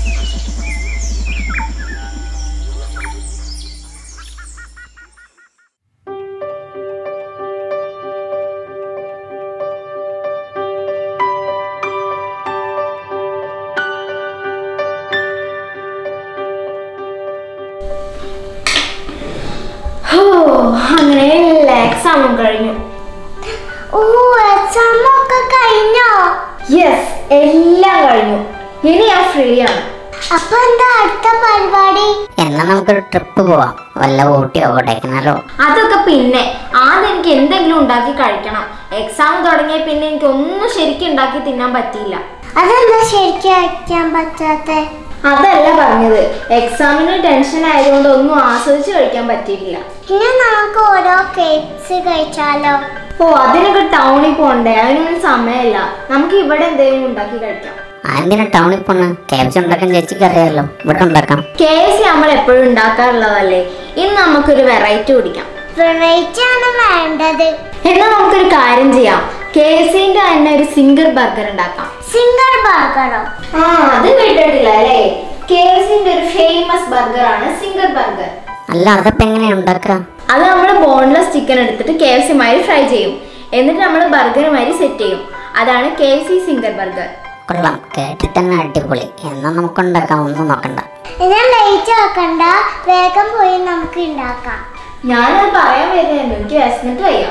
ഹോ അങ്ങനെ എല്ലാ എക്സാമും കഴിഞ്ഞു ഓ എക്സാം ഒക്കെ കഴിഞ്ഞോ യെസ് എല്ലാം കഴിഞ്ഞു ഇനി ഞാൻ ഫ്രീ ആണ് അപ്പൊ എന്താ അടുത്ത പരിപാടി എന്നാ നമുക്കൊരു ട്രിപ്പ് പോവാം വല്ല ഊട്ടിയോ കൊടൈക്കനാലോ അതൊക്കെ പിന്നെ ആദ്യം എനിക്ക് എന്തെങ്കിലും ഉണ്ടാക്കി കഴിക്കണം എക്സാം തുടങ്ങിയ പിന്നെ എനിക്ക് ഒന്നും ശരിക്കും ഉണ്ടാക്കി തിന്നാൻ പറ്റിയില്ല അതെന്താ ശരിക്കും അയക്കാൻ പറ്റാത്തെ അതല്ല പറഞ്ഞത് എക്സാമിന് ടെൻഷൻ ആയതുകൊണ്ട് ഒന്നും ആസ്വദിച്ച് കഴിക്കാൻ പറ്റിയിട്ടില്ല ഇനി നമുക്ക് ഓരോ കേക്ക്സ് കഴിച്ചാലോ ഓ അതിനൊക്കെ ടൗണിൽ പോണ്ടേ അതിനൊന്നും സമയമില്ല നമുക്ക് ഇവിടെ എന്തെങ്കിലും ഉണ്ടാക്കി കഴിക്കാം ആദ്യം ടൗണിൽ പോണ കേബ്സ് ഉണ്ടാക്കാൻ ചേച്ചിക്ക് അറിയാലോ ഇവിടെ ഉണ്ടാക്കാം കെ എസ് സി നമ്മൾ എപ്പോഴും ഉണ്ടാക്കാറുള്ളതല്ലേ ഇന്ന് നമുക്കൊരു വെറൈറ്റി കുടിക്കാം വെറൈറ്റി ആണ് വേണ്ടത് എന്നാൽ നമുക്കൊരു കാര്യം ചെയ്യാം കെ എസ് സിന്റെ തന്നെ ഒരു സിംഗർ ബർഗർ ഉണ്ടാക്കാം സിംഗർ ബർഗറോ ആ അത് കേട്ടിട്ടില്ല അല്ലേ കെ എസ് സിന്റെ ഒരു ഫേമസ് ബർഗർ ആണ് സിംഗർ ബർഗർ അല്ല അതപ്പോ എങ്ങനെയാ ഉണ്ടാക്കുക അത് നമ്മൾ ബോൺലെസ് ചിക്കൻ എടുത്തിട്ട് കെ എഫ് സി മാതിരി ഫ്രൈ ചെയ്യും എന്നിട്ട് നമ്മൾ ബർഗർ മാതിരി സെറ്റ് ചെയ്യും അതാണ് K F C zinger burger കൊള്ളാം കേട്ടിട്ട് തന്നെ അടിപൊളി എന്നാ നമുക്ക് ഉണ്ടാക്കാം ഒന്നും നോക്കണ്ട ഞാൻ ലേറ്റ് ആക്കണ്ട വേഗം പോയി നമുക്ക് ഉണ്ടാക്കാം ഞാനത് പറയാൻ വരുന്നുണ്ട് എനിക്ക് വിശന്നിട്ട് വയ്യ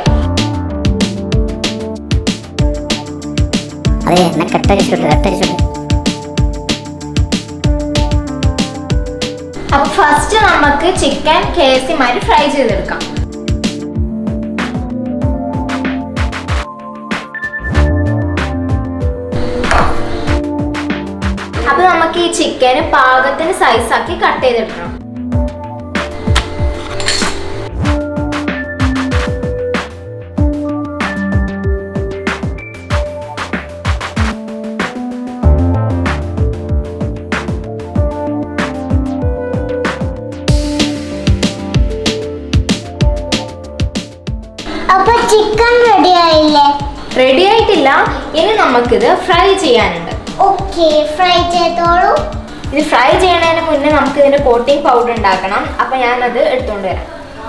അതെ എന്നെ കെട്ടടിച്ചോളൂ കെട്ടടിച്ചോളൂ അപ്പൊ ഫസ്റ്റ് നമുക്ക് ചിക്കൻ കെ എഫ് സി മാതിരി ഫ്രൈ ചെയ്തെടുക്കാം അപ്പൊ നമുക്ക് ഈ ചിക്കന് പാകത്തിന് സൈസാക്കി കട്ട് ചെയ്തെടുക്കണം അപ്പൊ ചിക്കൻ റെഡി ആയില്ലേ റെഡി ആയിട്ടില്ല ഇനി നമുക്കിത് ഫ്രൈ ചെയ്യാനുണ്ട് ഓക്കെ ഫ്രൈ ചെയ്തോളൂ ഇത് ഫ്രൈ ചെയ്യണതിന് മുന്നേ നമുക്ക് ഇതിന്റെ കോട്ടിംഗ് പൗഡർ ഉണ്ടാക്കണം അപ്പൊ ഞാനത് എടുത്തുകൊണ്ട് വരാം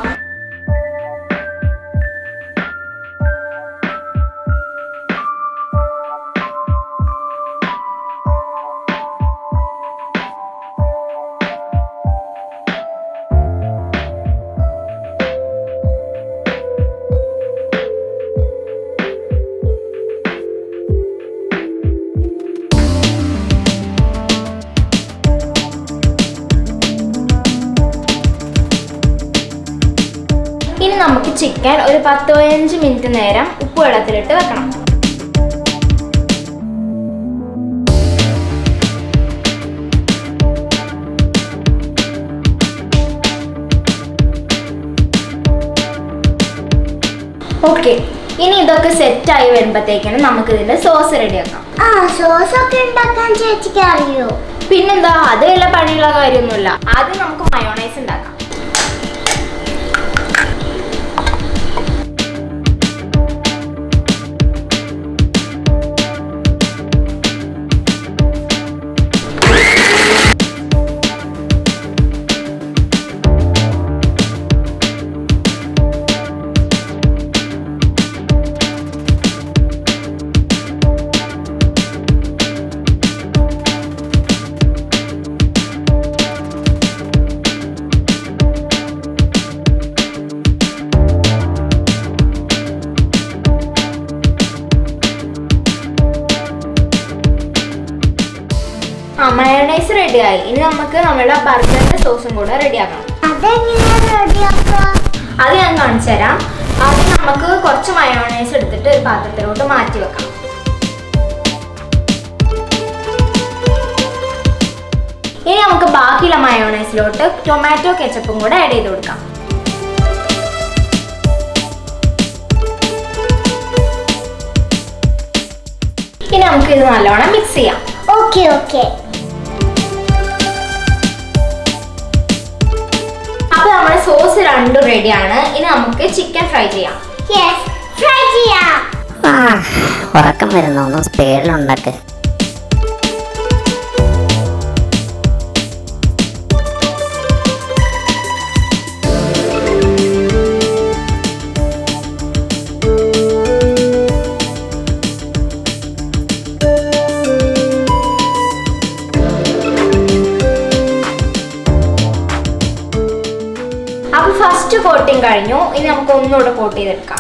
ഇനി നമുക്ക് ചിക്കൻ ഒരു പത്ത് പതിനഞ്ച് മിനിറ്റ് നേരം ഉപ്പ് വെള്ളത്തിലിട്ട് വെക്കണം ഓക്കെ ഇനി ഇതൊക്കെ സെറ്റായി വരുമ്പോഴത്തേക്കാണ് നമുക്ക് ഇതിന്റെ സോസ് റെഡിയാക്കാം ആ സോസ് ഒക്കെ ഉണ്ടാക്കാൻ ചേച്ചിക്ക് അറിയോ പിന്നെന്താ അത് വല്ല പണിയുള്ള കാര്യമൊന്നുമില്ല ആദ്യം നമുക്ക് മയോണൈസ് ഉണ്ടാക്കാം ആ മയോണൈസ് റെഡിയായി ഇനി നമുക്ക് നമ്മുടെ ബർഗറിന്റെ സോസും കൂടെ റെഡിയാക്കണം അതെങ്ങനെയാ റെഡിയാക്കുക അത് ഞാൻ കാണിച്ചു തരാം ആദ്യം നമുക്ക് കുറച്ച് മയോണൈസ് എടുത്തിട്ട് ഒരു പാത്രത്തിലോട്ട് മാറ്റി വെക്കാം ഇനി നമുക്ക് ബാക്കിയുള്ള മയോണൈസിലോട്ട് ടൊമാറ്റോ കെച്ചപ്പും കൂടെ ആഡ് ചെയ്ത് കൊടുക്കാം ഇനി നമുക്ക് ഇത് നല്ലോണം മിക്സ് ചെയ്യാം ഓക്കെ ഓക്കെ അപ്പൊ നമ്മുടെ സോസ് രണ്ടും റെഡിയാണ് ഇനി നമുക്ക് ചിക്കൻ ഫ്രൈ ചെയ്യാം യെസ് ഫ്രൈ ചെയ്യാം ആ ഉറക്കം വരുന്നു ഒന്ന് സ്പീഡിലുണ്ടാക്ക് കോട്ടിങ് കഴിഞ്ഞു ഇനി നമുക്ക് ഒന്നുകൂടെ കോട്ട് ചെയ്തെടുക്കാം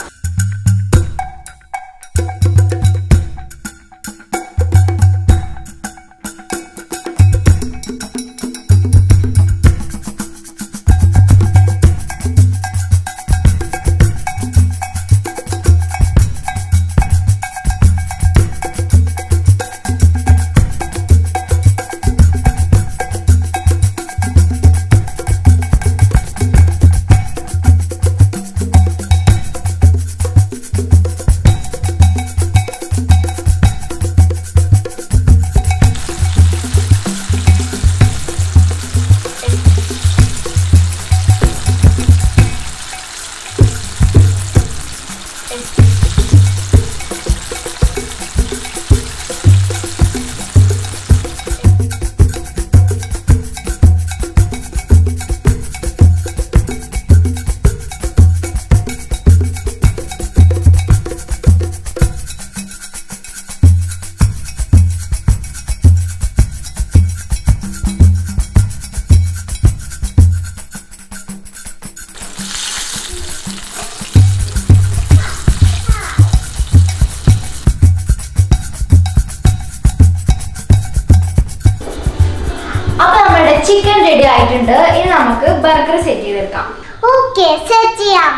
അപ്പൊ നമ്മുടെ ചിക്കൻ റെഡി ആയിട്ടുണ്ട് ഇനി നമുക്ക് ബർഗർ സെറ്റ് ചെയ്തെടുക്കാം ഓക്കെ സെറ്റ് ചെയ്യാം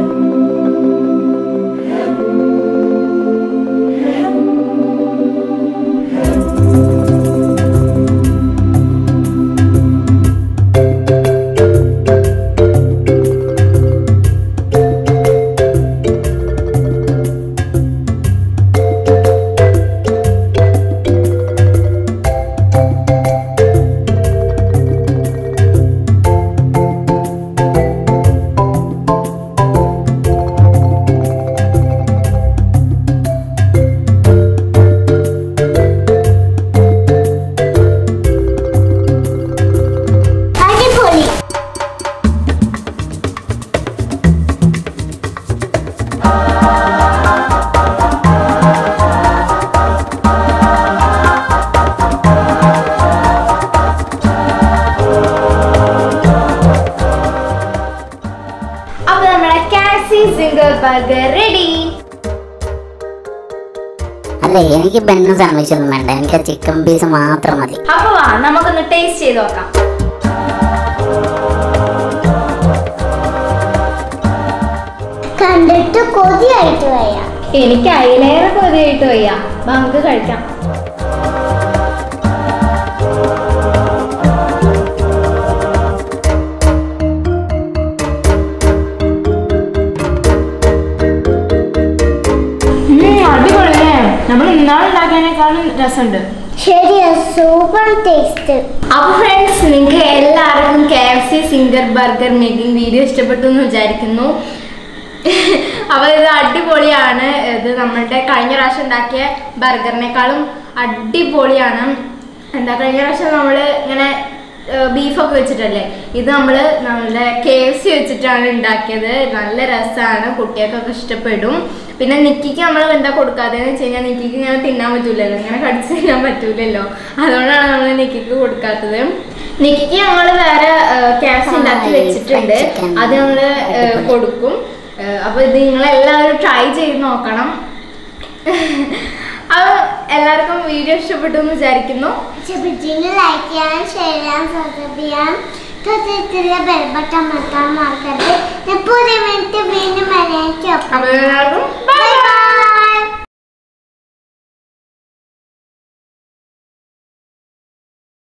അടിപൊളി അപ്പൊ നമ്മുടെ കാസി സിംഗിൾ ബർഗർ റെഡി അല്ലേ എനിക്ക് ബെന്നും സമ്മതിച്ചൊന്നും വേണ്ട എനിക്ക് ചിക്കൻ പീസ് മാത്രം മതി അപ്പൊ വാ നമുക്കൊന്ന് ടേസ്റ്റ് ചെയ്ത് നോക്കാം കണ്ടിട്ട് കൊതിയായിട്ട് വയ്യ എനിക്ക് അതിലേറെ കൊതിയായിട്ട് വയ്യ വാ, നമുക്ക് കഴിക്കാം അടിപൊളിയല്ലേ നമ്മൾ ഇന്നാൾ ഉണ്ടാക്കിയതിനേക്കാളും രസമുണ്ട് ശരിയാ സൂപ്പർ ടേസ്റ്റ് അപ്പൊ ഫ്രണ്ട്സ് നിങ്ങൾക്ക് എല്ലാവർക്കും K F C zinger burger making video ഇഷ്ടപ്പെട്ടു എന്ന് വിചാരിക്കുന്നു അപ്പൊ ഇത് അടിപൊളിയാണ് ഇത് നമ്മളുടെ കഴിഞ്ഞ പ്രാവശ്യം ഉണ്ടാക്കിയ ബർഗറിനേക്കാളും അടിപൊളിയാണ് എന്താ കഴിഞ്ഞ പ്രാവശ്യം നമ്മൾ ഇങ്ങനെ ബീഫൊക്കെ വെച്ചിട്ടല്ലേ ഇത് നമ്മൾ നമ്മളുടെ കെ എഫ് സി വെച്ചിട്ടാണ് ഉണ്ടാക്കിയത് നല്ല രസമാണ് കുട്ടികൾക്കൊക്കെ ഇഷ്ടപ്പെടും പിന്നെ നിക്കിക്ക് നമ്മൾ എന്താ കൊടുക്കാത്തതെന്ന് വെച്ച് കഴിഞ്ഞാൽ നിക്കിക്ക് ഇങ്ങനെ തിന്നാൻ പറ്റൂലല്ലോ ഇങ്ങനെ കടിച്ച് തിന്നാൻ പറ്റൂലല്ലോ അതുകൊണ്ടാണ് നമ്മൾ നിക്കിക്ക് കൊടുക്കാത്തത് നിക്കിക്ക് ഞങ്ങൾ വേറെ കെ എഫ് സി ഉണ്ടാക്കി വെച്ചിട്ടുണ്ട് അത് നമ്മൾ കൊടുക്കും ഏഹ് അപ്പൊ ഇത് നിങ്ങൾ എല്ലാവരും ട്രൈ ചെയ്ത് നോക്കണം അപ്പൊ എല്ലാവർക്കും വീഡിയോ ഇഷ്ടപ്പെട്ടു എന്ന് വിചാരിക്കുന്നു ഇഷ്ടപ്പെട്ടെങ്കിൽ ലൈക്ക് ചെയ്യാൻ ഷെയർ ചെയ്യാൻ സബ്സ്ക്രൈബ് ചെയ്യാൻ തൊട്ടടുത്തുള്ള ബെൽ ബട്ടൺ അമർത്താൻ മറക്കരുത് ഞാൻ പുതിയ മിനിറ്റ് വീണ്ടും വരാൻ അപ്പൊ എല്ലാവർക്കും